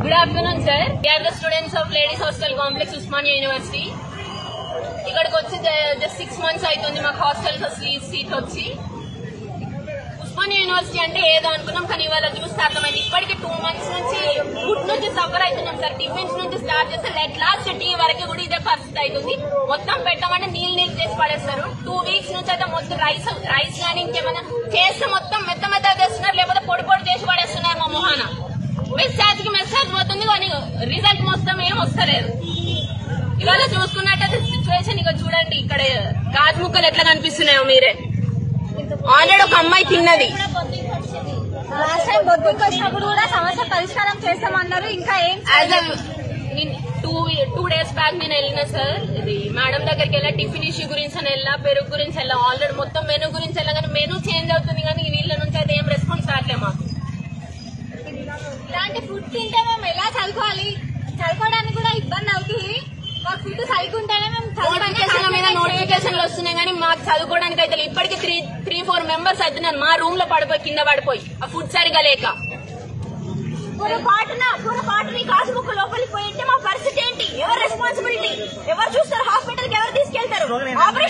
Good afternoon sir are the students of ladies hostel complex Osmania university ఇక్కడికి వచ్చి just six months అవుతుంది మాకు hostel seat వచ్చి Osmania university అంటే ఏదో అనుకున్నాం కానీ ఇవాళ చూస్తే అర్థమైంది ఇప్పటికి టూ మంత్స్ నుంచి ఫుడ్ నుంచి సఫర్ అవుతున్నాం సార్ టిఫిన్స్ నుంచి స్టార్ట్ చేస్తే లెట్ లాస్ట్ టీ వరకు కూడా ఇదే పరిస్థితి అవుతుంది మొత్తం పెట్టమంటే నీళ్ళు నీళ్ళు చేసి పడేస్తారు టూ వీక్స్ నుంచి అయితే మొత్తం రైస్ రైస్ కానీ ఇంకేమైనా చేస్తే మొత్తం మెత్త మెత్త చేస్తున్నారు లేకపోతే పొడి పొడి చేసి పడేస్తున్నారు మా మొహాన మెసేజ్ కి మెసేజ్ పోతుంది కానీ రిజల్ట్ మొత్తం ఏం వస్తలేదు ఇవాళ చూసుకున్నట్టయితే సిచ్యువేషన్ ఇక చూడండి ఇక్కడ గాజు ముక్కలు ఎట్లా కనిపిస్తున్నాయో మీరే ఆల్రెడీ ఒక అమ్మాయి తిన్నది లాస్ట్ టైం బొద్దుకు వచ్చినప్పుడు కూడా సమస్య పరిష్కారం చేస్తామన్నారు ఇంకా ఏం as two two days back నేను వెళ్ళిన సార్ ఇది మేడం దగ్గరికి వెళ్ళా టిఫిన్ ఇష్యూ గురించి అని వెళ్ళా పెరుగు గురించి వెళ్ళా ఆల్రెడీ మొత్తం మెనూ గురించి వెళ్ళా కానీ మెనూ చేంజ్ అవుతుంది కానీ వీళ్ళ నుంచి అయితే ఏం రెస్పాన్స్ రావట్లే మాకు ఇలాంటి ఫుడ్ తింటే మేము ఎలా చదువుకోవాలి చదువుకోవడానికి కూడా ఇబ్బంది అవుతుంది మాకు ఫుడ్ చదువుకుంటేనే మేము నోటిఫికేషన్ మీద నోటిఫికేషన్లు వస్తున్నాయి కానీ మాకు చదువుకోవడానికి అయితే లేదు. ఇప్పటికి త్రీ త్రీ ఫోర్ మెంబర్స్ అవుతున్నారు మా రూమ్ లో పడిపోయి కింద పడిపోయి ఆ ఫుడ్ సరిగా లేక పాటున పాటుని కాసు బుక్ లోపలికి పోయింటే మా పరిస్థితి ఏంటి ఎవరు రెస్పాన్సిబిలిటీ ఎవరు చూస్తారు హాస్పిటల్ కి ఎవరు తీసుకెళ్తారు ఆపరేషన్